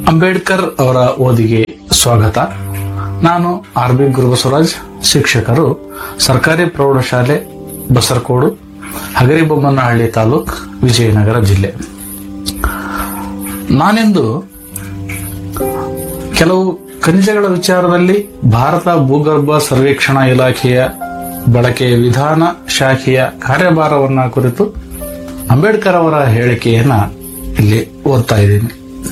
ಅಂಬೇಡ್ಕರ್ ಅವರ ಓದಿಗೆ ಸ್ವಾಗತ ನಾನು ಆರ್ ಬಿ ಗುರುಬಸವರಾಜ್ ಶಿಕ್ಷಕರು ಸರ್ಕಾರಿ ಪ್ರೌಢಶಾಲೆ ಬಸರಕೋಡು ಹಗರಿಬೊಮ್ಮನಹಳ್ಳಿ ತಾಲೂಕ್ ವಿಜಯನಗರ ಜಿಲ್ಲೆ ನಾನಿಂದು ಕೆಲವು ಖನಿಜಗಳ ವಿಚಾರದಲ್ಲಿ ಭಾರತ ಭೂಗರ್ಭ ಸರ್ವೇಕ್ಷಣಾ ಇಲಾಖೆಯ ಬಳಕೆಯ ವಿಧಾನ ಶಾಖೆಯ ಕಾರ್ಯಭಾರವನ್ನ ಕುರಿತು ಅಂಬೇಡ್ಕರ್ ಅವರ ಹೇಳಿಕೆಯನ್ನ ಇಲ್ಲಿ ಓದ್ತಾ ಇದ್ದೀನಿ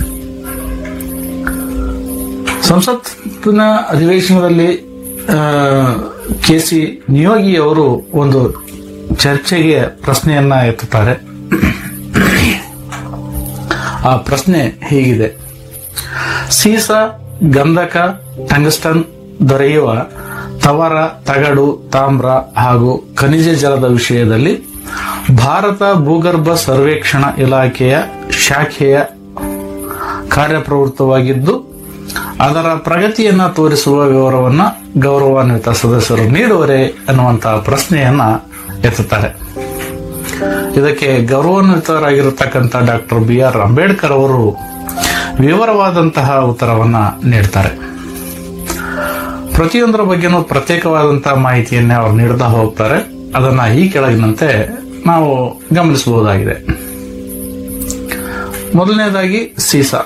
ಸಂಸತ್ತಿನ ಅಧಿವೇಶನದಲ್ಲಿ ಕೆ ಸಿ ನಿಯೋಗಿ ಅವರು ಒಂದು ಚರ್ಚೆಗೆ ಪ್ರಶ್ನೆಯನ್ನ ಎತ್ತುತ್ತಾರೆ ಆ ಪ್ರಶ್ನೆ ಹೀಗಿದೆ ಸೀಸ ಗಂಧಕ ಟಂಗಸ್ಟನ್ ದೊರೆಯುವ ತವರ ತಗಡು ತಾಮ್ರ ಹಾಗೂ ಖನಿಜ ಜಲದ ವಿಷಯದಲ್ಲಿ ಭಾರತ ಭೂಗರ್ಭ ಸರ್ವೇಕ್ಷಣಾ ಇಲಾಖೆಯ ಶಾಖೆಯ ಕಾರ್ಯಪ್ರವೃತ್ತವಾಗಿದ್ದು ಅದರ ಪ್ರಗತಿಯನ್ನ ತೋರಿಸುವ ವಿವರವನ್ನ ಗೌರವಾನ್ವಿತ ಸದಸ್ಯರು ನೀಡುವರೆ ಅನ್ನುವಂತಹ ಪ್ರಶ್ನೆಯನ್ನ ಎತ್ತುತ್ತಾರೆ ಇದಕ್ಕೆ ಗೌರವಾನ್ವಿತರಾಗಿರತಕ್ಕಂಥ ಡಾಕ್ಟರ್ ಬಿ ಆರ್ ಅಂಬೇಡ್ಕರ್ ಅವರು ವಿವರವಾದಂತಹ ಉತ್ತರವನ್ನ ನೀಡ್ತಾರೆ ಪ್ರತಿಯೊಂದರ ಬಗ್ಗೆನೂ ಪ್ರತ್ಯೇಕವಾದಂತಹ ಮಾಹಿತಿಯನ್ನೇ ಅವರು ನೀಡುತ್ತಾ ಹೋಗ್ತಾರೆ ಅದನ್ನ ಈ ಕೆಳಗಿನಂತೆ ನಾವು ಗಮನಿಸಬಹುದಾಗಿದೆ ಮೊದಲನೇದಾಗಿ ಸೀಸಾ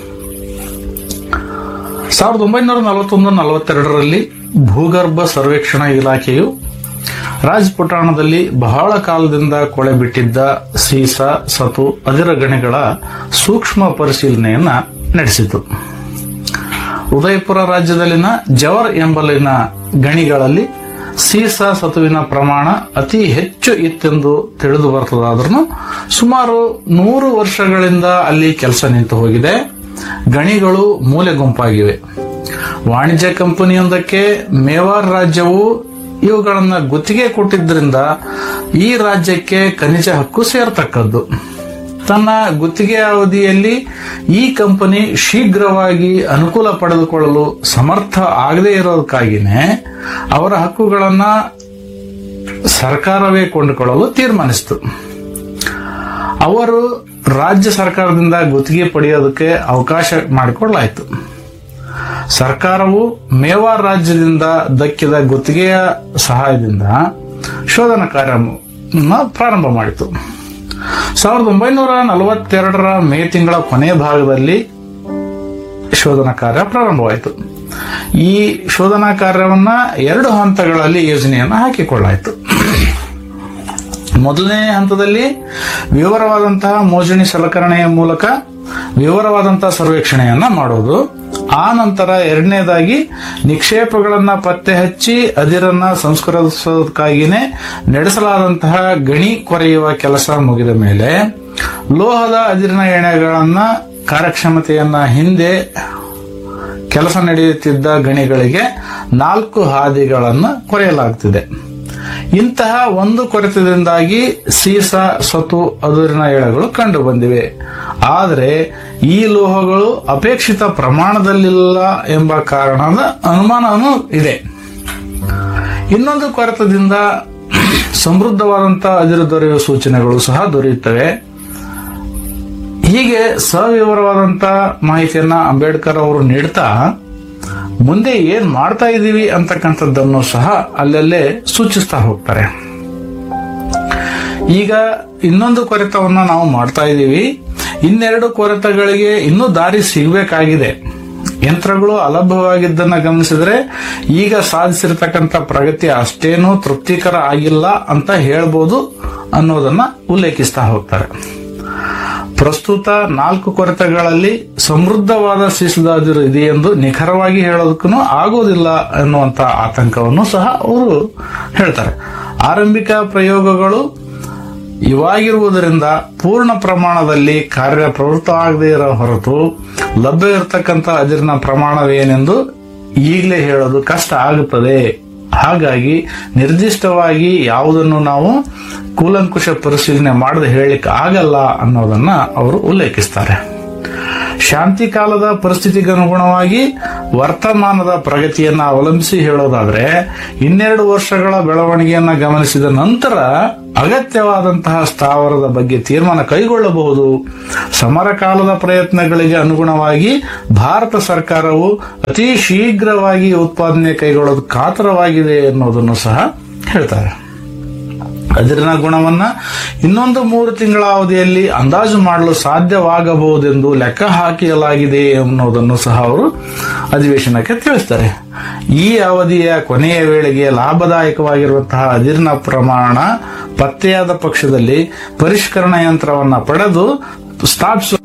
ಸಾವಿರದ ಒಂಬೈನೂರ ನಲವತ್ತೊಂದು ನಲವತ್ತೆರಡರಲ್ಲಿ ಭೂಗರ್ಭ ಸರ್ವೇಕ್ಷಣಾ ಇಲಾಖೆಯು ರಾಜಪುಟಾಣದಲ್ಲಿ ಬಹಳ ಕಾಲದಿಂದ ಕೊಳೆ ಬಿಟ್ಟಿದ್ದ ಸೀಸ ಸತು ಅದಿರ ಗಣಿಗಳ ಸೂಕ್ಷ್ಮ ಪರಿಶೀಲನೆಯನ್ನ ನಡೆಸಿತು ಉದಯಪುರ ರಾಜ್ಯದಲ್ಲಿನ ಜವರ್ ಎಂಬಲ್ಲಿನ ಗಣಿಗಳಲ್ಲಿ ಸೀಸ ಸತುವಿನ ಪ್ರಮಾಣ ಅತಿ ಹೆಚ್ಚು ಇತ್ತೆಂದು ತಿಳಿದು ಬರ್ತದಾದ್ರೂ ಸುಮಾರು ನೂರು ವರ್ಷಗಳಿಂದ ಅಲ್ಲಿ ಕೆಲಸ ನಿಂತು ಹೋಗಿದೆ ಗಣಿಗಳು ಮೂಲೆ ಗುಂಪಾಗಿವೆ ವಾಣಿಜ್ಯ ಕಂಪನಿಯೊಂದಕ್ಕೆ ಮೇವಾರ್ ರಾಜ್ಯವು ಇವುಗಳನ್ನ ಗುತ್ತಿಗೆ ಕೊಟ್ಟಿದ್ದರಿಂದ ಈ ರಾಜ್ಯಕ್ಕೆ ಖನಿಜ ಹಕ್ಕು ಸೇರತಕ್ಕದ್ದು ತನ್ನ ಗುತ್ತಿಗೆ ಅವಧಿಯಲ್ಲಿ ಈ ಕಂಪನಿ ಶೀಘ್ರವಾಗಿ ಅನುಕೂಲ ಪಡೆದುಕೊಳ್ಳಲು ಸಮರ್ಥ ಆಗದೇ ಇರೋದಕ್ಕಾಗಿನೇ ಅವರ ಹಕ್ಕುಗಳನ್ನ ಸರ್ಕಾರವೇ ಕೊಂಡುಕೊಳ್ಳಲು ತೀರ್ಮಾನಿಸಿತು ಅವರು ರಾಜ್ಯ ಸರ್ಕಾರದಿಂದ ಗುತ್ತಿಗೆ ಪಡೆಯೋದಕ್ಕೆ ಅವಕಾಶ ಮಾಡಿಕೊಡಲಾಯಿತು ಸರ್ಕಾರವು ಮೇವಾರ್ ರಾಜ್ಯದಿಂದ ದಕ್ಕಿದ ಗುತ್ತಿಗೆಯ ಸಹಾಯದಿಂದ ಶೋಧನಾ ಕಾರ್ಯ ಪ್ರಾರಂಭ ಮಾಡಿತು ಸಾವಿರದ ಒಂಬೈನೂರ ನಲವತ್ತೆರಡರ ಮೇ ತಿಂಗಳ ಕೊನೆಯ ಭಾಗದಲ್ಲಿ ಶೋಧನಾ ಕಾರ್ಯ ಪ್ರಾರಂಭವಾಯಿತು ಈ ಶೋಧನಾ ಕಾರ್ಯವನ್ನ ಎರಡು ಹಂತಗಳಲ್ಲಿ ಯೋಜನೆಯನ್ನು ಹಾಕಿಕೊಳ್ಳಾಯಿತು ಮೊದಲನೇ ಹಂತದಲ್ಲಿ ವಿವರವಾದಂತಹ ಮೋಜಣಿ ಸಲಕರಣೆಯ ಮೂಲಕ ವಿವರವಾದಂತಹ ಸರ್ವೇಕ್ಷಣೆಯನ್ನ ಮಾಡೋದು ಆ ನಂತರ ಎರಡನೇದಾಗಿ ನಿಕ್ಷೇಪಗಳನ್ನ ಪತ್ತೆ ಹಚ್ಚಿ ಅದಿರನ್ನ ಸಂಸ್ಕರಿಸೋದಕ್ಕಾಗಿನೇ ನಡೆಸಲಾದಂತಹ ಗಣಿ ಕೊರೆಯುವ ಕೆಲಸ ಮುಗಿದ ಮೇಲೆ ಲೋಹದ ಅದಿರಿನ ಎಣೆಗಳನ್ನ ಕಾರ್ಯಕ್ಷಮತೆಯನ್ನ ಹಿಂದೆ ಕೆಲಸ ನಡೆಯುತ್ತಿದ್ದ ಗಣಿಗಳಿಗೆ ನಾಲ್ಕು ಹಾದಿಗಳನ್ನು ಕೊರೆಯಲಾಗುತ್ತಿದೆ ಇಂತಹ ಒಂದು ಕೊರೆತದಿಂದಾಗಿ ಸೀಸ ಸತು ಅದುರಿನ ಎಳೆಗಳು ಕಂಡು ಬಂದಿವೆ ಆದರೆ ಈ ಲೋಹಗಳು ಅಪೇಕ್ಷಿತ ಪ್ರಮಾಣದಲ್ಲಿಲ್ಲ ಎಂಬ ಕಾರಣದ ಅನುಮಾನವೂ ಇದೆ ಇನ್ನೊಂದು ಕೊರೆತದಿಂದ ಸಮೃದ್ಧವಾದಂತಹ ಅದಿರು ದೊರೆಯುವ ಸೂಚನೆಗಳು ಸಹ ದೊರೆಯುತ್ತವೆ ಹೀಗೆ ಸವಿವರವಾದಂತಹ ಮಾಹಿತಿಯನ್ನ ಅಂಬೇಡ್ಕರ್ ಅವರು ನೀಡ್ತಾ ಮುಂದೆ ಏನ್ ಮಾಡ್ತಾ ಇದ್ದೀವಿ ಅಂತಕ್ಕಂಥದ್ದನ್ನು ಸಹ ಅಲ್ಲಲ್ಲೇ ಸೂಚಿಸ್ತಾ ಹೋಗ್ತಾರೆ ಈಗ ಇನ್ನೊಂದು ಕೊರೆತವನ್ನ ನಾವು ಮಾಡ್ತಾ ಇದ್ದೀವಿ ಇನ್ನೆರಡು ಕೊರೆತಗಳಿಗೆ ಇನ್ನೂ ದಾರಿ ಸಿಗಬೇಕಾಗಿದೆ ಯಂತ್ರಗಳು ಅಲಭ್ಯವಾಗಿದ್ದನ್ನ ಗಮನಿಸಿದ್ರೆ ಈಗ ಸಾಧಿಸಿರ್ತಕ್ಕಂಥ ಪ್ರಗತಿ ಅಷ್ಟೇನೂ ತೃಪ್ತಿಕರ ಆಗಿಲ್ಲ ಅಂತ ಹೇಳ್ಬೋದು ಅನ್ನೋದನ್ನ ಉಲ್ಲೇಖಿಸ್ತಾ ಹೋಗ್ತಾರೆ ಪ್ರಸ್ತುತ ನಾಲ್ಕು ಕೊರತೆಗಳಲ್ಲಿ ಸಮೃದ್ಧವಾದ ಸೀಸದಾದಿರು ಇದೆ ಎಂದು ನಿಖರವಾಗಿ ಹೇಳೋದಕ್ಕೂ ಆಗೋದಿಲ್ಲ ಎನ್ನುವಂತ ಆತಂಕವನ್ನು ಸಹ ಅವರು ಹೇಳ್ತಾರೆ ಆರಂಭಿಕ ಪ್ರಯೋಗಗಳು ಇವಾಗಿರುವುದರಿಂದ ಪೂರ್ಣ ಪ್ರಮಾಣದಲ್ಲಿ ಕಾರ್ಯಪ್ರವೃತ್ತವಾಗದೇ ಇರೋ ಹೊರತು ಲಭ್ಯ ಇರತಕ್ಕಂಥ ಅದಿರಿನ ಪ್ರಮಾಣವೇನೆಂದು ಈಗಲೇ ಹೇಳೋದು ಕಷ್ಟ ಆಗುತ್ತದೆ ಹಾಗಾಗಿ ನಿರ್ದಿಷ್ಟವಾಗಿ ಯಾವುದನ್ನು ನಾವು ಕೂಲಂಕುಷ ಪರಿಶೀಲನೆ ಮಾಡದೆ ಹೇಳಲಿಕ್ಕೆ ಆಗಲ್ಲ ಅನ್ನೋದನ್ನ ಅವರು ಉಲ್ಲೇಖಿಸ್ತಾರೆ ಶಾಂತಿ ಕಾಲದ ಪರಿಸ್ಥಿತಿಗೆ ಅನುಗುಣವಾಗಿ ವರ್ತಮಾನದ ಪ್ರಗತಿಯನ್ನ ಅವಲಂಬಿಸಿ ಹೇಳೋದಾದ್ರೆ ಇನ್ನೆರಡು ವರ್ಷಗಳ ಬೆಳವಣಿಗೆಯನ್ನ ಗಮನಿಸಿದ ನಂತರ ಅಗತ್ಯವಾದಂತಹ ಸ್ಥಾವರದ ಬಗ್ಗೆ ತೀರ್ಮಾನ ಕೈಗೊಳ್ಳಬಹುದು ಸಮರ ಕಾಲದ ಪ್ರಯತ್ನಗಳಿಗೆ ಅನುಗುಣವಾಗಿ ಭಾರತ ಸರ್ಕಾರವು ಅತಿ ಶೀಘ್ರವಾಗಿ ಉತ್ಪಾದನೆ ಕೈಗೊಳ್ಳೋದು ಕಾತರವಾಗಿದೆ ಅನ್ನೋದನ್ನು ಸಹ ಹೇಳ್ತಾರೆ ಅದಿರಿನ ಗುಣವನ್ನ ಇನ್ನೊಂದು ಮೂರು ತಿಂಗಳ ಅವಧಿಯಲ್ಲಿ ಅಂದಾಜು ಮಾಡಲು ಸಾಧ್ಯವಾಗಬಹುದೆಂದು ಲೆಕ್ಕ ಹಾಕಲಾಗಿದೆ ಅನ್ನೋದನ್ನು ಸಹ ಅವರು ಅಧಿವೇಶನಕ್ಕೆ ತಿಳಿಸ್ತಾರೆ ಈ ಅವಧಿಯ ಕೊನೆಯ ವೇಳೆಗೆ ಲಾಭದಾಯಕವಾಗಿರುವಂತಹ ಅದಿರಿನ ಪ್ರಮಾಣ ಪತ್ತೆಯಾದ ಪಕ್ಷದಲ್ಲಿ ಪರಿಷ್ಕರಣಾ ಯಂತ್ರವನ್ನ ಪಡೆದು ಸ್ಥಾಪಿಸುವ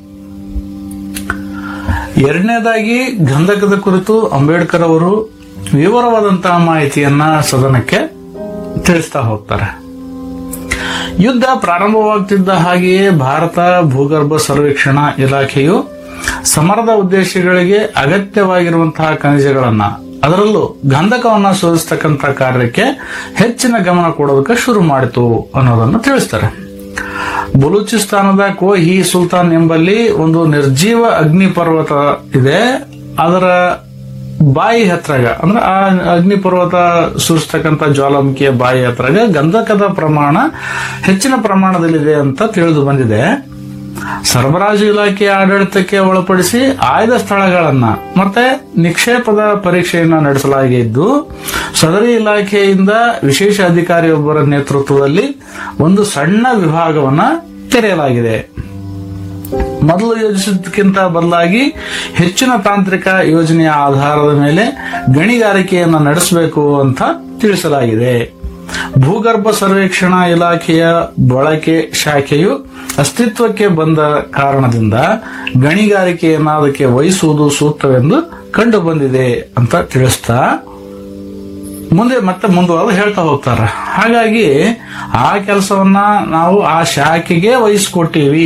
ಎರಡನೇದಾಗಿ ಗಂಧಕದ ಕುರಿತು ಅಂಬೇಡ್ಕರ್ ಅವರು ವಿವರವಾದಂತಹ ಮಾಹಿತಿಯನ್ನ ಸದನಕ್ಕೆ ತಿಳಿಸ್ತಾ ಹೋಗ್ತಾರೆ ಯುದ್ಧ ಪ್ರಾರಂಭವಾಗ್ತಿದ್ದ ಹಾಗೆಯೇ ಭಾರತ ಭೂಗರ್ಭ ಸರ್ವೇಕ್ಷಣಾ ಇಲಾಖೆಯು ಸಮರದ ಉದ್ದೇಶಗಳಿಗೆ ಅಗತ್ಯವಾಗಿರುವಂತಹ ಖನಿಜಗಳನ್ನ ಅದರಲ್ಲೂ ಗಂಧಕವನ್ನ ಶೋಧಿಸ್ತಕ್ಕಂಥ ಕಾರ್ಯಕ್ಕೆ ಹೆಚ್ಚಿನ ಗಮನ ಕೊಡೋದಕ್ಕೆ ಶುರು ಮಾಡಿತು ಅನ್ನೋದನ್ನು ತಿಳಿಸ್ತಾರೆ ಬಲೂಚಿಸ್ತಾನದ ಕೋ ಹಿ ಸುಲ್ತಾನ್ ಎಂಬಲ್ಲಿ ಒಂದು ನಿರ್ಜೀವ ಅಗ್ನಿ ಪರ್ವತ ಇದೆ ಅದರ ಬಾಯಿ ಹತ್ರಾಗ ಅಂದ್ರೆ ಆ ಅಗ್ನಿ ಪರ್ವತ ಸುರಿಸ್ತಕ್ಕಂಥ ಜ್ವಾಲಾಮುಖಿಯ ಬಾಯಿ ಹತ್ರಾಗ ಗಂಧಕದ ಪ್ರಮಾಣ ಹೆಚ್ಚಿನ ಪ್ರಮಾಣದಲ್ಲಿದೆ ಅಂತ ತಿಳಿದು ಬಂದಿದೆ ಸರಬರಾಜು ಇಲಾಖೆಯ ಆಡಳಿತಕ್ಕೆ ಒಳಪಡಿಸಿ ಆಯ್ದ ಸ್ಥಳಗಳನ್ನ ಮತ್ತೆ ನಿಕ್ಷೇಪದ ಪರೀಕ್ಷೆಯನ್ನು ನಡೆಸಲಾಗಿದ್ದು ಸದರಿ ಇಲಾಖೆಯಿಂದ ವಿಶೇಷ ಅಧಿಕಾರಿಯೊಬ್ಬರ ನೇತೃತ್ವದಲ್ಲಿ ಒಂದು ಸಣ್ಣ ವಿಭಾಗವನ್ನ ತೆರೆಯಲಾಗಿದೆ ಮೊದಲು ಯೋಜಿಸಿದ್ದಕ್ಕಿಂತ ಬದಲಾಗಿ ಹೆಚ್ಚಿನ ತಾಂತ್ರಿಕ ಯೋಜನೆಯ ಆಧಾರದ ಮೇಲೆ ಗಣಿಗಾರಿಕೆಯನ್ನು ನಡೆಸಬೇಕು ಅಂತ ತಿಳಿಸಲಾಗಿದೆ ಭೂಗರ್ಭ ಸರ್ವೇಕ್ಷಣಾ ಇಲಾಖೆಯ ಬಳಕೆ ಶಾಖೆಯು ಅಸ್ತಿತ್ವಕ್ಕೆ ಬಂದ ಕಾರಣದಿಂದ ಗಣಿಗಾರಿಕೆಯನ್ನು ಅದಕ್ಕೆ ವಹಿಸುವುದು ಸೂಕ್ತವೆಂದು ಕಂಡು ಬಂದಿದೆ ಅಂತ ತಿಳಿಸ್ತಾ ಮುಂದೆ ಮತ್ತೆ ಮುಂದುವರೆದು ಹೇಳ್ತಾ ಹೋಗ್ತಾರೆ ಹಾಗಾಗಿ ಆ ಕೆಲಸವನ್ನ ನಾವು ಆ ಶಾಖೆಗೆ ವಹಿಸಿಕೊಟ್ಟಿವಿ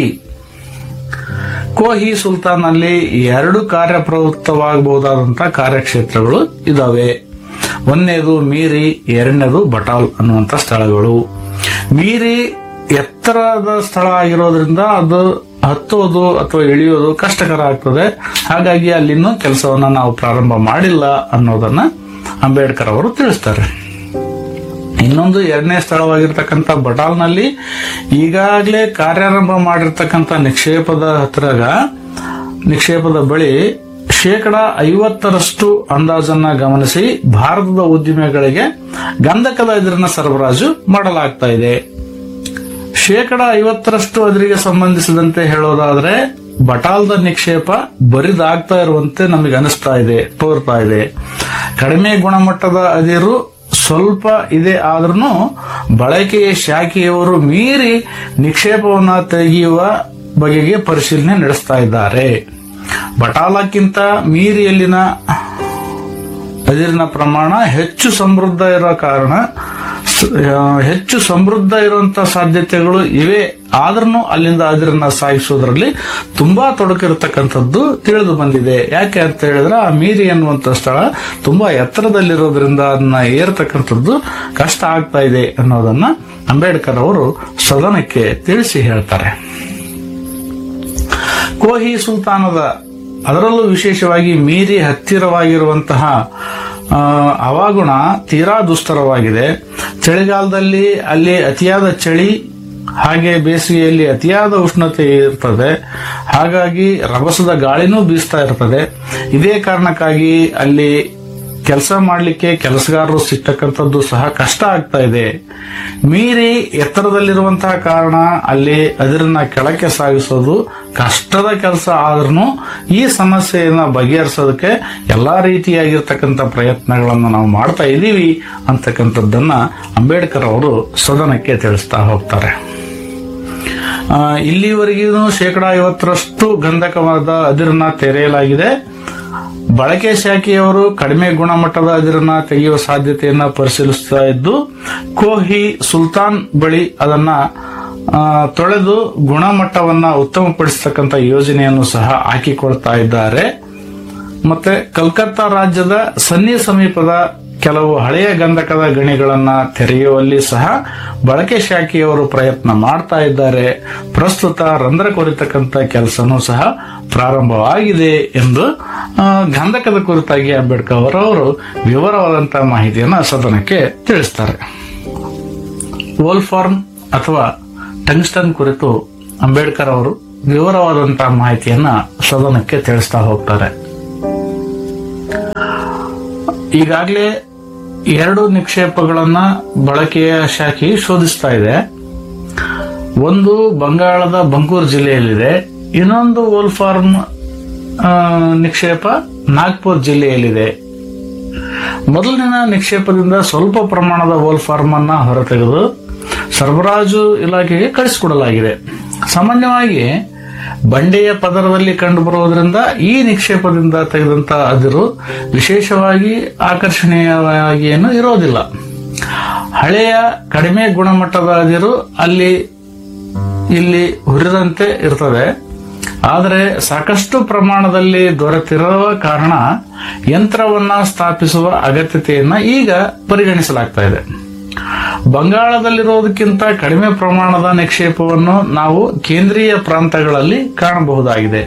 ಕೋಹಿ ಸುಲ್ತಾನ್ನಲ್ಲಿ ಎರಡು ಕಾರ್ಯಪ್ರವೃತ್ತವಾಗಬಹುದಾದಂತಹ ಕಾರ್ಯಕ್ಷೇತ್ರಗಳು ಇದಾವೆ ಒಂದನೇದು ಮೀರಿ ಎರಡನೇದು ಬಟಾಲ್ ಅನ್ನುವಂತ ಸ್ಥಳಗಳು ಮೀರಿ ಎತ್ತರದ ಸ್ಥಳ ಆಗಿರೋದ್ರಿಂದ ಅದು ಹತ್ತೋದು ಅಥವಾ ಇಳಿಯೋದು ಕಷ್ಟಕರ ಆಗ್ತದೆ ಹಾಗಾಗಿ ಅಲ್ಲಿನ್ನೂ ಕೆಲಸವನ್ನ ನಾವು ಪ್ರಾರಂಭ ಮಾಡಿಲ್ಲ ಅನ್ನೋದನ್ನ ಅಂಬೇಡ್ಕರ್ ಅವರು ತಿಳಿಸ್ತಾರೆ ಇನ್ನೊಂದು ಎರಡನೇ ಸ್ಥಳವಾಗಿರ್ತಕ್ಕಂಥ ಬಟಾಲ್ನಲ್ಲಿ ಈಗಾಗಲೇ ಕಾರ್ಯಾರಂಭ ಮಾಡಿರ್ತಕ್ಕಂಥ ನಿಕ್ಷೇಪದ ಹತ್ತಿರಗ ನಿಕ್ಷೇಪದ ಬಳಿ ಶೇಕಡ ಐವತ್ತರಷ್ಟು ಅಂದಾಜನ್ನ ಗಮನಿಸಿ ಭಾರತದ ಉದ್ದಿಮೆಗಳಿಗೆ ಗಂಧಕದ ಎದುರಿನ ಸರಬರಾಜು ಮಾಡಲಾಗ್ತಾ ಇದೆ ಶೇಕಡ ಐವತ್ತರಷ್ಟು ಅದರಿಗೆ ಸಂಬಂಧಿಸಿದಂತೆ ಹೇಳೋದಾದ್ರೆ ಬಟಾಲ್ದ ನಿಕ್ಷೇಪ ಬರಿದಾಗ್ತಾ ಇರುವಂತೆ ನಮಗೆ ಅನಿಸ್ತಾ ಇದೆ ತೋರ್ತಾ ಇದೆ ಕಡಿಮೆ ಗುಣಮಟ್ಟದ ಅದಿರು ಸ್ವಲ್ಪ ಇದೆ ಆದ್ರೂ ಬಳಕೆಯ ಶಾಖೆಯವರು ಮೀರಿ ನಿಕ್ಷೇಪವನ್ನ ತೆಗೆಯುವ ಬಗೆಗೆ ಪರಿಶೀಲನೆ ನಡೆಸ್ತಾ ಇದ್ದಾರೆ ಬಟಾಲಕ್ಕಿಂತ ಮೀರಿಯಲ್ಲಿನ ಅದಿರಿನ ಪ್ರಮಾಣ ಹೆಚ್ಚು ಸಮೃದ್ಧ ಇರೋ ಕಾರಣ ಸ- ಆ, ಹೆಚ್ಚು ಸಮೃದ್ಧ ಇರುವಂತ ಸಾಧ್ಯತೆಗಳು ಇವೆ ಆದ್ರೂ ಅಲ್ಲಿಂದ ಅದಿರನ್ನ ಸಾಗಿಸೋದ್ರಲ್ಲಿ ತುಂಬಾ ತೊಡಕಿರತಕ್ಕಂಥದ್ದು ತಿಳಿದು ಬಂದಿದೆ ಯಾಕೆ ಅಂತ ಹೇಳಿದ್ರೆ ಆ ಮೀರಿ ಅನ್ನುವಂತ ಸ್ಥಳ ತುಂಬಾ ಎತ್ತರದಲ್ಲಿರೋದ್ರಿಂದ ಅದನ್ನ ಏರ್ತಕ್ಕಂಥದ್ದು ಕಷ್ಟ ಆಗ್ತಾ ಇದೆ ಅನ್ನೋದನ್ನ ಅಂಬೇಡ್ಕರ್ ಅವರು ಸದನಕ್ಕೆ ತಿಳಿಸಿ ಹೇಳ್ತಾರೆ ಕೋಹಿ ಸುಲ್ತಾನದ ಅದರಲ್ಲೂ ವಿಶೇಷವಾಗಿ ಮೀರಿ ಹತ್ತಿರವಾಗಿರುವಂತಹ ಆ, ಹವಾಗುಣ ತೀರಾ ದುಸ್ತರವಾಗಿದೆ ಚಳಿಗಾಲದಲ್ಲಿ ಅಲ್ಲಿ ಅತಿಯಾದ ಚಳಿ ಹಾಗೆ ಬೇಸಿಗೆಯಲ್ಲಿ ಅತಿಯಾದ ಉಷ್ಣತೆ ಇರ್ತದೆ ಹಾಗಾಗಿ ರಭಸದ ಗಾಳಿನೂ ಬೀಸ್ತಾ ಇರ್ತದೆ ಇದೇ ಕಾರಣಕ್ಕಾಗಿ ಅಲ್ಲಿ ಕೆಲಸ ಮಾಡಲಿಕ್ಕೆ ಕೆಲಸಗಾರರು ಸಿಗ್ತಕ್ಕಂಥದ್ದು ಸಹ ಕಷ್ಟ ಆಗ್ತಾ ಇದೆ ಮೀರಿ ಎತ್ತರದಲ್ಲಿರುವಂತಹ ಕಾರಣ ಅಲ್ಲಿ ಅದರನ್ನ ಕೆಳಕ್ಕೆ ಸಾಗಿಸೋದು ಕಷ್ಟದ ಕೆಲಸ ಆದ್ರೂ ಈ ಸಮಸ್ಯೆಯನ್ನ ಬಗೆಹರಿಸೋದಕ್ಕೆ ಎಲ್ಲಾ ರೀತಿಯಾಗಿರ್ತಕ್ಕಂಥ ಪ್ರಯತ್ನಗಳನ್ನು ನಾವು ಮಾಡ್ತಾ ಇದ್ದೀವಿ ಅಂತಕ್ಕಂಥದ್ದನ್ನ ಅಂಬೇಡ್ಕರ್ ಅವರು ಸದನಕ್ಕೆ ತಿಳಿಸ್ತಾ ಹೋಗ್ತಾರೆ ಆ, ಇಲ್ಲಿವರೆಗೂ ಶೇಕಡ ಐವತ್ತರಷ್ಟು ಗಂಧಕವಾದ ಅದಿರನ್ನ ತೆರೆಯಲಾಗಿದೆ ಬಳಕೆ ಶಾಖೆಯವರು ಕಡಿಮೆ ಗುಣಮಟ್ಟದ ಅದಿರನ್ನ ತೆಗೆಯುವ ಸಾಧ್ಯತೆಯನ್ನ ಪರಿಶೀಲಿಸ್ತಾ ಇದ್ದು ಕೋಹಿ ಸುಲ್ತಾನ್ ಬಳಿ ಅದನ್ನ ಆ, ತೊಳೆದು ಗುಣಮಟ್ಟವನ್ನ ಉತ್ತಮಪಡಿಸತಕ್ಕಂಥ ಯೋಜನೆಯನ್ನು ಸಹ ಹಾಕಿಕೊಳ್ತಾ ಇದ್ದಾರೆ ಮತ್ತೆ ಕಲ್ಕತ್ತಾ ರಾಜ್ಯದ ಸನ್ನಿ ಸಮೀಪದ ಕೆಲವು ಹಳೆಯ ಗಂಧಕದ ಗಣಿಗಳನ್ನ ತೆರೆಯುವಲ್ಲಿ ಸಹ ಬಳಕೆ ಶಾಖೆಯವರು ಪ್ರಯತ್ನ ಮಾಡ್ತಾ ಇದ್ದಾರೆ ಪ್ರಸ್ತುತ ರಂಧ್ರ ಕೊರಿತಕ್ಕಂಥ ಕೆಲಸನೂ ಸಹ ಪ್ರಾರಂಭವಾಗಿದೆ ಎಂದು ಆ, ಗಂಧಕದ ಕುರಿತಾಗಿ ಅಂಬೇಡ್ಕರ್ ಅವರು ವಿವರವಾದಂತಹ ಮಾಹಿತಿಯನ್ನು ಸದನಕ್ಕೆ ತಿಳಿಸ್ತಾರೆ ವೋಲ್ಫಾರ್ಮ್ ಅಥವಾ ಟಂಗ್ಸ್ಟನ್ ಕುರಿತು ಅಂಬೇಡ್ಕರ್ ಅವರು ವಿವರವಾದಂತಹ ಮಾಹಿತಿಯನ್ನ ಸದನಕ್ಕೆ ತಿಳಿಸ್ತಾ ಹೋಗ್ತಾರೆ ಈಗಾಗಲೇ ಎರಡು ನಿಕ್ಷೇಪಗಳನ್ನ ಬಳಕೆಯ ಶಾಖೆ ಶೋಧಿಸ್ತಾ ಇದೆ ಒಂದು ಬಂಗಾಳದ ಬಂಗೂರ್ ಜಿಲ್ಲೆಯಲ್ಲಿದೆ ಇನ್ನೊಂದು ವೋಲ್ಫಾರ್ಮ್ ಆ, ನಿಕ್ಷೇಪ ನಾಗ್ಪುರ್ ಜಿಲ್ಲೆಯಲ್ಲಿದೆ ಮೊದಲಿನ ನಿಕ್ಷೇಪದಿಂದ ಸ್ವಲ್ಪ ಪ್ರಮಾಣದ ವೋಲ್ಫಾರ್ಮ್ ಅನ್ನ ಹೊರತೆಗೆದು ಸರಬರಾಜು ಇಲಾಖೆಗೆ ಕಳಿಸಿಕೊಡಲಾಗಿದೆ ಸಾಮಾನ್ಯವಾಗಿ ಬಂಡೆಯ ಪದರದಲ್ಲಿ ಕಂಡುಬರುವುದರಿಂದ ಈ ನಿಕ್ಷೇಪದಿಂದ ತೆಗೆದಂತ ಅದಿರು ವಿಶೇಷವಾಗಿ ಆಕರ್ಷಣೀಯವಾಗಿ ಏನು ಇರೋದಿಲ್ಲ ಹಳೆಯ ಕಡಿಮೆ ಗುಣಮಟ್ಟದ ಅದಿರು ಅಲ್ಲಿ ಇಲ್ಲಿ ಹುರಿದಂತೆ ಇರ್ತದೆ ಆದರೆ ಸಾಕಷ್ಟು ಪ್ರಮಾಣದಲ್ಲಿ ದೊರೆತಿರುವ ಕಾರಣ ಯಂತ್ರವನ್ನ ಸ್ಥಾಪಿಸುವ ಅಗತ್ಯತೆಯನ್ನ ಈಗ ಪರಿಗಣಿಸಲಾಗ್ತಾ ಇದೆ ಬಂಗಾಳದಲ್ಲಿರೋದಕ್ಕಿಂತ ಕಡಿಮೆ ಪ್ರಮಾಣದ ನಿಕ್ಷೇಪವನ್ನು ನಾವು ಕೇಂದ್ರೀಯ ಪ್ರಾಂತಗಳಲ್ಲಿ ಕಾಣಬಹುದಾಗಿದೆ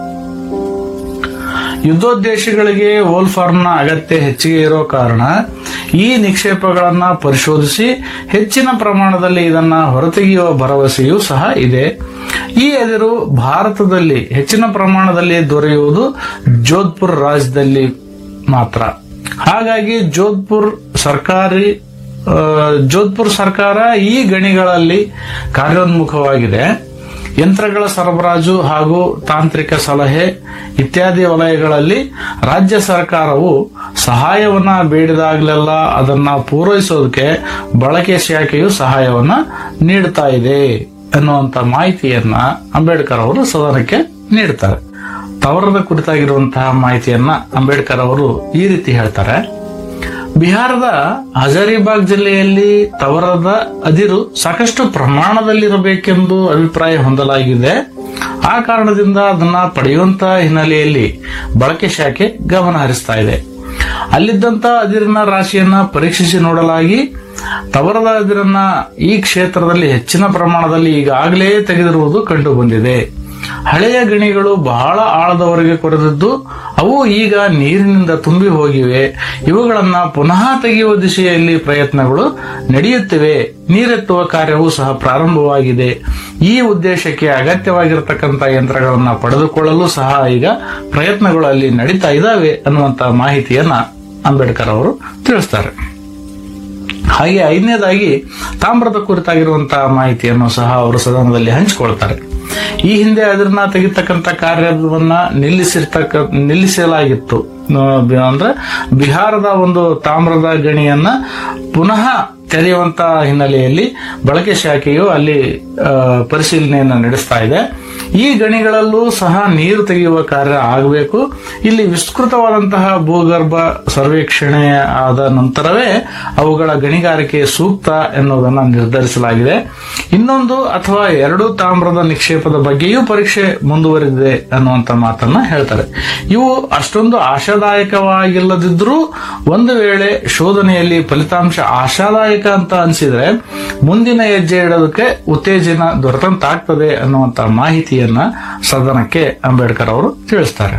ಯುದ್ಧೋದ್ದೇಶಗಳಿಗೆ ವೋಲ್ಫಾರ್ಮ್ನ ಅಗತ್ಯ ಹೆಚ್ಚಿಗೆ ಇರೋ ಕಾರಣ ಈ ನಿಕ್ಷೇಪಗಳನ್ನ ಪರಿಶೋಧಿಸಿ ಹೆಚ್ಚಿನ ಪ್ರಮಾಣದಲ್ಲಿ ಇದನ್ನ ಹೊರತೆಗೆಯುವ ಭರವಸೆಯೂ ಸಹ ಇದೆ ಈ ಎದುರು ಭಾರತದಲ್ಲಿ ಹೆಚ್ಚಿನ ಪ್ರಮಾಣದಲ್ಲಿ ದೊರೆಯುವುದು ಜೋಧ್ಪುರ್ ರಾಜ್ಯದಲ್ಲಿ ಮಾತ್ರ ಹಾಗಾಗಿ ಜೋಧ್ಪುರ್ ಸರ್ಕಾರಿ ಆ, ಜೋಧ್ಪುರ್ ಸರ್ಕಾರ ಈ ಗಣಿಗಳಲ್ಲಿ ಕಾರ್ಯೋನ್ಮುಖವಾಗಿದೆ ಯಂತ್ರಗಳ ಸರಬರಾಜು ಹಾಗೂ ತಾಂತ್ರಿಕ ಸಲಹೆ ಇತ್ಯಾದಿ ವಲಯಗಳಲ್ಲಿ ರಾಜ್ಯ ಸರ್ಕಾರವು ಸಹಾಯವನ್ನ ಬೇಡಿದಾಗಲೆಲ್ಲ ಅದನ್ನ ಪೂರೈಸೋದಕ್ಕೆ ಬಳಕೆ ಶಾಖೆಯು ಸಹಾಯವನ್ನ ನೀಡುತ್ತಾ ಇದೆ ಅನ್ನುವಂತ ಮಾಹಿತಿಯನ್ನ ಅಂಬೇಡ್ಕರ್ ಅವರು ಸದನಕ್ಕೆ ನೀಡುತ್ತಾರೆ ತವರದ ಕುರಿತಾಗಿರುವಂತಹ ಮಾಹಿತಿಯನ್ನ ಅಂಬೇಡ್ಕರ್ ಅವರು ಈ ರೀತಿ ಹೇಳ್ತಾರೆ ಬಿಹಾರದ ಹಜಾರಿಬಾಗ್ ಜಿಲ್ಲೆಯಲ್ಲಿ ತವರದ ಅದಿರು ಸಾಕಷ್ಟು ಪ್ರಮಾಣದಲ್ಲಿರಬೇಕೆಂದು ಅಭಿಪ್ರಾಯ ಹೊಂದಲಾಗಿದೆ ಆ ಕಾರಣದಿಂದ ಅದನ್ನ ಪಡೆಯುವಂತ ಹಿನ್ನೆಲೆಯಲ್ಲಿ ಬಳಕೆ ಶಾಖೆ ಗಮನ ಹರಿಸ್ತಾ ಇದೆ ಅಲ್ಲಿದ್ದಂತ ಅದಿರಿನ ರಾಶಿಯನ್ನ ಪರೀಕ್ಷಿಸಿ ನೋಡಲಾಗಿ ತವರದ ಅದಿರನ್ನ ಈ ಕ್ಷೇತ್ರದಲ್ಲಿ ಹೆಚ್ಚಿನ ಪ್ರಮಾಣದಲ್ಲಿ ಈಗಾಗಲೇ ತೆಗೆದಿರುವುದು ಕಂಡು ಬಂದಿದೆ ಹಳೆಯ ಗಣಿಗಳು ಬಹಳ ಆಳದವರೆಗೆ ಕೊರೆದಿದ್ದು ಅವು ಈಗ ನೀರಿನಿಂದ ತುಂಬಿ ಹೋಗಿವೆ ಇವುಗಳನ್ನ ಪುನಃ ತೆಗೆಯುವ ದಿಶೆಯಲ್ಲಿ ಪ್ರಯತ್ನಗಳು ನಡೆಯುತ್ತಿವೆ ನೀರೆತ್ತುವ ಕಾರ್ಯವೂ ಸಹ ಪ್ರಾರಂಭವಾಗಿದೆ ಈ ಉದ್ದೇಶಕ್ಕೆ ಅಗತ್ಯವಾಗಿರತಕ್ಕಂತ ಯಂತ್ರಗಳನ್ನ ಪಡೆದುಕೊಳ್ಳಲು ಸಹ ಈಗ ಪ್ರಯತ್ನಗಳು ಅಲ್ಲಿ ನಡೀತಾ ಇದ್ದಾವೆ ಅನ್ನುವಂತ ಮಾಹಿತಿಯನ್ನ ಅಂಬೇಡ್ಕರ್ ಅವರು ತಿಳಿಸ್ತಾರೆ ಹಾಗೆ ಐದನೇದಾಗಿ ತಾಮ್ರದ ಕುರಿತಾಗಿರುವಂತಹ ಮಾಹಿತಿಯನ್ನು ಸಹ ಅವರು ಸದನದಲ್ಲಿ ಹಂಚಿಕೊಳ್ತಾರೆ ಈ ಹಿಂದೆ ಅದನ್ನ ತೆಗಿತಕ್ಕಂತ ಕಾರ್ಯವನ್ನ ನಿಲ್ಲಿಸಿರ್ತಕ್ಕ ನಿಲ್ಲಿಸಲಾಗಿತ್ತು ಆ, ಬಿ- ಅಂದ್ರೆ ಬಿಹಾರದ ಒಂದು ತಾಮ್ರದ ಗಣಿಯನ್ನ ಪುನಃ ತೆರೆಯುವಂತ ಹಿನ್ನೆಲೆಯಲ್ಲಿ ಬಳಕೆ ಶಾಖೆಯು ಅಲ್ಲಿ ಆ, ಪರಿಶೀಲನೆಯನ್ನ ನಡೆಸ್ತಾ ಇದೆ ಈ ಗಣಿಗಳಲ್ಲೂ ಸಹ ನೀರು ತೆಗೆಯುವ ಕಾರ್ಯ ಆಗಬೇಕು ಇಲ್ಲಿ ವಿಸ್ತೃತವಾದಂತಹ ಭೂಗರ್ಭ ಸರ್ವೇಕ್ಷಣೆ ಆದ ನಂತರವೇ ಅವುಗಳ ಗಣಿಗಾರಿಕೆ ಸೂಕ್ತ ಎನ್ನುವುದನ್ನು ನಿರ್ಧರಿಸಲಾಗಿದೆ ಇನ್ನೊಂದು ಅಥವಾ ಎರಡು ತಾಮ್ರದ ನಿಕ್ಷೇಪದ ಬಗ್ಗೆಯೂ ಪರೀಕ್ಷೆ ಮುಂದುವರಿದಿದೆ ಅನ್ನುವಂತ ಮಾತನ್ನ ಹೇಳ್ತಾರೆ ಇವು ಅಷ್ಟೊಂದು ಆಶಾದಾಯಕವಾಗಿಲ್ಲದಿದ್ರೂ ಒಂದು ವೇಳೆ ಶೋಧನೆಯಲ್ಲಿ ಫಲಿತಾಂಶ ಆಶಾದಾಯಕ ಅಂತ ಅನಿಸಿದ್ರೆ ಮುಂದಿನ ಹೆಜ್ಜೆ ಇಡೋದಕ್ಕೆ ಉತ್ತೇಜನ ದೊರೆತಂತಾಗ್ತದೆ ಅನ್ನುವಂತ ಮಾಹಿತಿಯನ್ನ ಸದನಕ್ಕೆ ಅಂಬೇಡ್ಕರ್ ಅವರು ತಿಳಿಸ್ತಾರೆ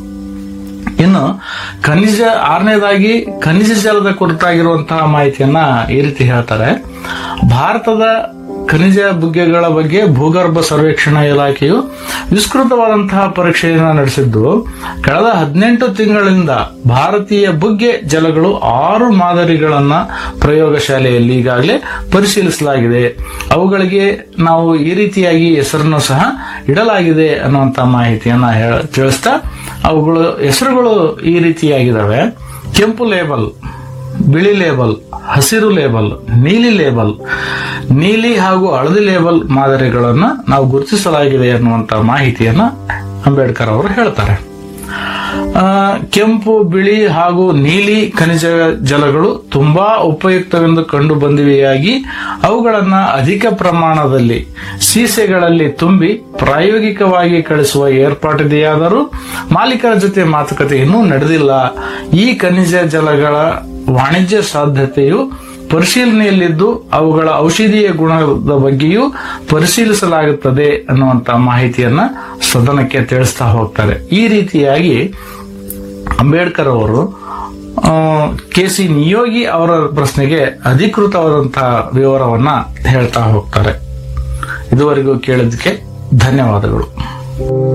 ಇನ್ನು ಖನಿಜ ಆರನೇದಾಗಿ ಖನಿಜ ಜಲದ ಕುರಿತಾಗಿರುವಂತಹ ಮಾಹಿತಿಯನ್ನ ಈ ರೀತಿ ಹೇಳ್ತಾರೆ ಭಾರತದ ಖನಿಜ ಬುಗ್ಗೆಗಳ ಬಗ್ಗೆ ಭೂಗರ್ಭ ಸರ್ವೇಕ್ಷಣಾ ಇಲಾಖೆಯು ವಿಸ್ತೃತವಾದಂತಹ ಪರೀಕ್ಷೆಯನ್ನು ನಡೆಸಿದ್ದು ಕಳೆದ ಹದಿನೆಂಟು ತಿಂಗಳಿಂದ ಭಾರತೀಯ ಬುಗ್ಗೆ ಜಲಗಳು ಆರು ಮಾದರಿಗಳನ್ನ ಪ್ರಯೋಗಶಾಲೆಯಲ್ಲಿ ಈಗಾಗಲೇ ಪರಿಶೀಲಿಸಲಾಗಿದೆ ಅವುಗಳಿಗೆ ನಾವು ಈ ರೀತಿಯಾಗಿ ಹೆಸರನ್ನು ಸಹ ಇಡಲಾಗಿದೆ ಅನ್ನುವಂತ ಮಾಹಿತಿಯನ್ನ ಹೇಳ- ತಿಳಿಸ್ತಾ ಅವುಗಳು ಹೆಸರುಗಳು ಈ ರೀತಿಯಾಗಿದ್ದಾವೆ ಕೆಂಪು ಲೇಬಲ್ ಬಿಳಿ ಲೇಬಲ್ ಹಸಿರು ಲೇಬಲ್ ನೀಲಿ ಲೇಬಲ್ ನೀಲಿ ಹಾಗೂ ಹಳದಿ ಲೇಬಲ್ ಮಾದರಿಗಳನ್ನ ನಾವು ಗುರುತಿಸಲಾಗಿದೆ ಅನ್ನುವಂತ ಮಾಹಿತಿಯನ್ನ ಅಂಬೇಡ್ಕರ್ ಅವರು ಹೇಳ್ತಾರೆ ಆ, ಕೆಂಪು ಬಿಳಿ ಹಾಗೂ ನೀಲಿ ಖನಿಜ ಜಲಗಳು ತುಂಬಾ ಉಪಯುಕ್ತವೆಂದು ಕಂಡು ಬಂದಿವೆಯಾಗಿ ಅವುಗಳನ್ನ ಅಧಿಕ ಪ್ರಮಾಣದಲ್ಲಿ ಸೀಸೆಗಳಲ್ಲಿ ತುಂಬಿ ಪ್ರಾಯೋಗಿಕವಾಗಿ ಕಳಿಸುವ ಏರ್ಪಾಟಿದೆಯಾದರೂ ಮಾಲೀಕರ ಜೊತೆ ಮಾತುಕತೆ ಇನ್ನೂ ನಡೆದಿಲ್ಲ ಈ ಖನಿಜ ಜಲಗಳ ವಾಣಿಜ್ಯ ಸಾಧ್ಯತೆಯು ಪರಿಶೀಲನೆಯಲ್ಲಿದ್ದು ಅವುಗಳ ಔಷಧೀಯ ಗುಣದ ಬಗ್ಗೆಯೂ ಪರಿಶೀಲಿಸಲಾಗುತ್ತದೆ ಅನ್ನುವಂತ ಮಾಹಿತಿಯನ್ನ ಸದನಕ್ಕೆ ತಿಳಿಸ್ತಾ ಹೋಗ್ತಾರೆ ಈ ರೀತಿಯಾಗಿ ಅಂಬೇಡ್ಕರ್ ಅವರು ಕೆ ಸಿ ನಿಯೋಗಿ ಅವರ ಪ್ರಶ್ನೆಗೆ ಅಧಿಕೃತವಾದಂತಹ ವಿವರವನ್ನ ಹೇಳ್ತಾ ಹೋಗ್ತಾರೆ ಇದುವರೆಗೂ ಕೇಳಿದ್ದಕ್ಕೆ ಧನ್ಯವಾದಗಳು